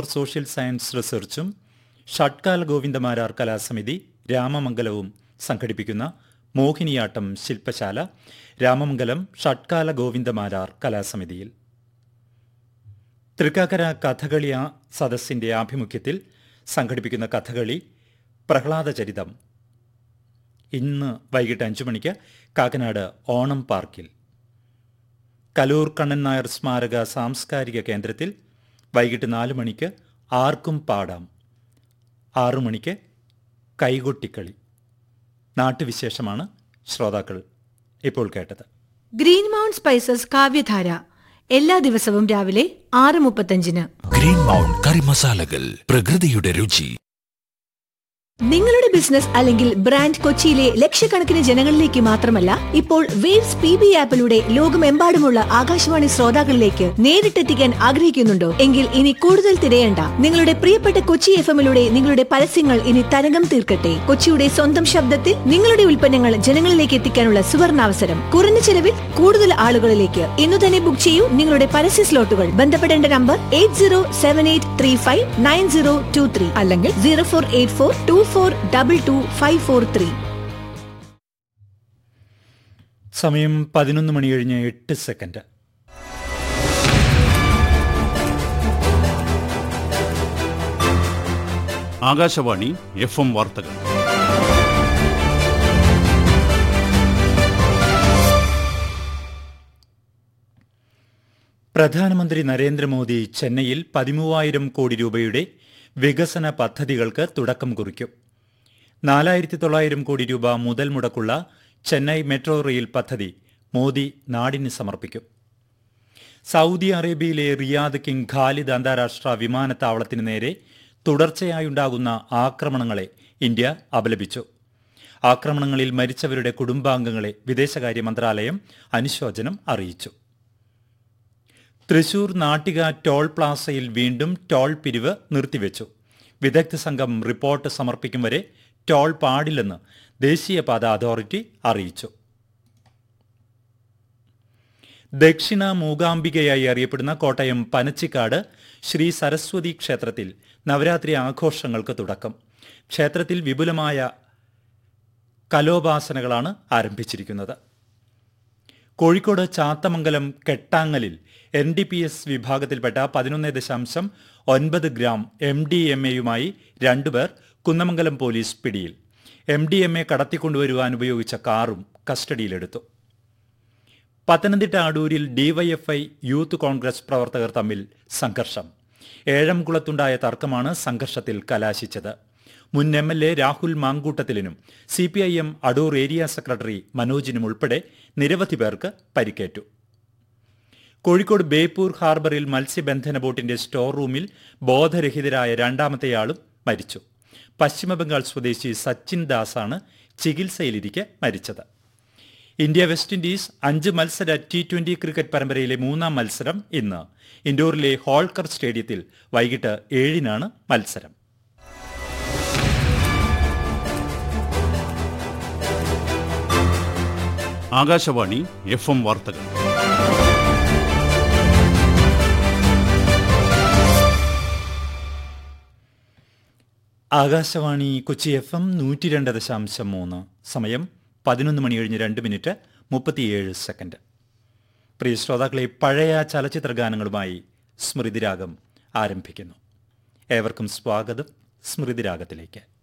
social science റിസർച്ചും ഷട്കാൽ ഗോവിന്ദമാരാർ കലാസമിതി രാമമംഗലവും സംഘടിപ്പിക്കുന്ന മോഹിനിയാട്ടം ശില്പശാല രാമമംഗലം ഷട്കാല ഗോവിന്ദമാരാർ കലാസമിതിയിൽ തൃക്കാക്കര കഥകളി ആ- സദസ്സിന്റെ ആഭിമുഖ്യത്തിൽ സംഘടിപ്പിക്കുന്ന കഥകളി പ്രഹ്ലാദചരിതം ഇന്ന് വൈകിട്ട് അഞ്ചു മണിക്ക് കാക്കനാട് ഓണം പാർക്കിൽ കലൂർ കണ്ണൻ നായർ സ്മാരക സാംസ്കാരിക കേന്ദ്രത്തിൽ വൈകിട്ട് നാല് മണിക്ക് ആർക്കും പാടാം ആറു മണിക്ക് കൈകൊട്ടിക്കളി നാട്ടുവിശേഷമാണ് ശ്രോതാക്കൾ ഇപ്പോൾ കേട്ടത് ഗ്രീൻ മൗണ്ട് സ്പൈസസ് കാവ്യധാര എല്ലാ ദിവസവും രാവിലെ ആറ് മുപ്പത്തഞ്ചിന് ഗ്രീൻ മൗണ്ട് കറി മസാലകൾ പ്രകൃതിയുടെ രുചി നിങ്ങളുടെ ബിസിനസ് അല്ലെങ്കിൽ ബ്രാൻഡ് കൊച്ചിയിലെ ലക്ഷക്കണക്കിന് ജനങ്ങളിലേക്ക് മാത്രമല്ല ഇപ്പോൾ വേവ്സ് പി ബി ആപ്പിലൂടെ ലോകമെമ്പാടുമുള്ള ആകാശവാണി ശ്രോതാക്കളിലേക്ക് നേരിട്ടെത്തിക്കാൻ ആഗ്രഹിക്കുന്നുണ്ടോ എങ്കിൽ ഇനി കൂടുതൽ തിരയണ്ട നിങ്ങളുടെ പ്രിയപ്പെട്ട കൊച്ചി എഫ് എമ്മിലൂടെ നിങ്ങളുടെ പരസ്യങ്ങൾ ഇനി തരംഗം തീർക്കട്ടെ കൊച്ചിയുടെ സ്വന്തം ശബ്ദത്തിൽ നിങ്ങളുടെ ഉൽപ്പന്നങ്ങൾ ജനങ്ങളിലേക്ക് എത്തിക്കാനുള്ള സുവർണാവസരം കുറഞ്ഞ ചെലവിൽ കൂടുതൽ ആളുകളിലേക്ക് ഇന്നു തന്നെ ബുക്ക് ചെയ്യൂ നിങ്ങളുടെ പരസ്യ സ്ലോട്ടുകൾ ബന്ധപ്പെടേണ്ട number eight zero seven eight three five nine zero two three അല്ലെങ്കിൽ zero four eight four two four double two five four three സമയം പതിനൊന്ന് മണി കഴിഞ്ഞ് എട്ട് സെക്കൻഡ് ആകാശവാണി എഫ് എം വാർത്തകൾ പ്രധാനമന്ത്രി നരേന്ദ്രമോദി ചെന്നൈയിൽ പതിമൂവായിരം കോടി രൂപയുടെ വികസന പദ്ധതികൾക്ക് തുടക്കം കുറിക്കും നാലായിരത്തി തൊള്ളായിരം കോടി രൂപ മുതൽ മുടക്കുള്ള ചെന്നൈ മെട്രോ റെയിൽ പദ്ധതി മോദി നാടിന് സമർപ്പിക്കും സൗദി അറേബ്യയിലെ റിയാദ് കിങ് ഖാലിദ് അന്താരാഷ്ട്ര വിമാനത്താവളത്തിന് നേരെ തുടർച്ചയായുണ്ടാകുന്ന ആക്രമണങ്ങളെ ഇന്ത്യ അപലപിച്ചു ആക്രമണങ്ങളിൽ മരിച്ചവരുടെ കുടുംബാംഗങ്ങളെ വിദേശകാര്യ മന്ത്രാലയം അനുശോചനം അറിയിച്ചു തൃശൂർ നാട്ടിക ടോൾ പ്ലാസയിൽ വീണ്ടും ടോൾ പിരിവ് നിർത്തിവെച്ചു വിദഗ്ധ സംഘം റിപ്പോർട്ട് സമർപ്പിക്കും വരെ ടോൾ പാടില്ലെന്ന് ദേശീയപാത അതോറിറ്റി അറിയിച്ചു ദക്ഷിണ മൂകാംബികയായി അറിയപ്പെടുന്ന കോട്ടയം പനച്ചിക്കാട് ശ്രീ സരസ്വതി ക്ഷേത്രത്തിൽ നവരാത്രി ആഘോഷങ്ങൾക്ക് തുടക്കം ക്ഷേത്രത്തിൽ വിപുലമായ കലോപാസനകളാണ് ആരംഭിച്ചിരിക്കുന്നത് കോഴിക്കോട് ചാത്തമംഗലം കെട്ടാങ്ങലിൽ എൻ ഡി പി എസ് വിഭാഗത്തിൽപ്പെട്ട പതിനൊന്ന് ദശാംശം ഒൻപത് ഗ്രാം എം ഡി എം എയുമായി രണ്ടുപേർ കുന്നമംഗലം പോലീസ് പിടിയിൽ എം ഡി എം എ കടത്തിക്കൊണ്ടുവരുവാൻ ഉപയോഗിച്ച കാറും കസ്റ്റഡിയിലെടുത്തു പത്തനംതിട്ട അടൂരിൽ ഡിവൈഎഫ്ഐ യൂത്ത് കോൺഗ്രസ് പ്രവർത്തകർ തമ്മിൽ സംഘർഷം ഏഴംകുളത്തുണ്ടായ തർക്കമാണ് സംഘർഷത്തിൽ കലാശിച്ചത് മുൻ എം എൽ എ രാഹുൽ മാങ്കൂട്ടത്തിലിനും C P I M Adoor area secretary മനോജിനും ഉൾപ്പെടെ നിരവധി പേർക്ക് പരിക്കേറ്റു കോഴിക്കോട് ബേപ്പൂർ ഹാർബറിൽ മത്സ്യബന്ധന ബോട്ടിന്റെ സ്റ്റോർ റൂമിൽ ബോധരഹിതരായ രണ്ടാമത്തെയാളും മരിച്ചു പശ്ചിമബംഗാൾ സ്വദേശി സച്ചിൻ ദാസാണ് ചികിത്സയിലിരിക്കെ മരിച്ചത് ഇന്ത്യ വെസ്റ്റ് ഇൻഡീസ് അഞ്ച് മത്സര ടി ട്വന്റി ക്രിക്കറ്റ് പരമ്പരയിലെ മൂന്നാം മത്സരം ഇന്ന് ഇൻഡോറിലെ ഹോൾക്കർ സ്റ്റേഡിയത്തിൽ വൈകിട്ട് ഏഴിനാണ് മത്സരം ആകാശവാണി എഫ് എം വാർത്തകൾ ആകാശവാണി കൊച്ചി എഫ് എം നൂറ്റി രണ്ട് ദശാംശം മൂന്ന് സമയം പതിനൊന്ന് മണി കഴിഞ്ഞ് രണ്ട് മിനിറ്റ് മുപ്പത്തിയേഴ് സെക്കൻഡ് പ്രിയ ശ്രോതാക്കളെ പഴയ ചലച്ചിത്ര ഗാനങ്ങളുമായി സ്മൃതിരാഗം ആരംഭിക്കുന്നു ഏവർക്കും സ്വാഗതം സ്മൃതിരാഗത്തിലേക്ക്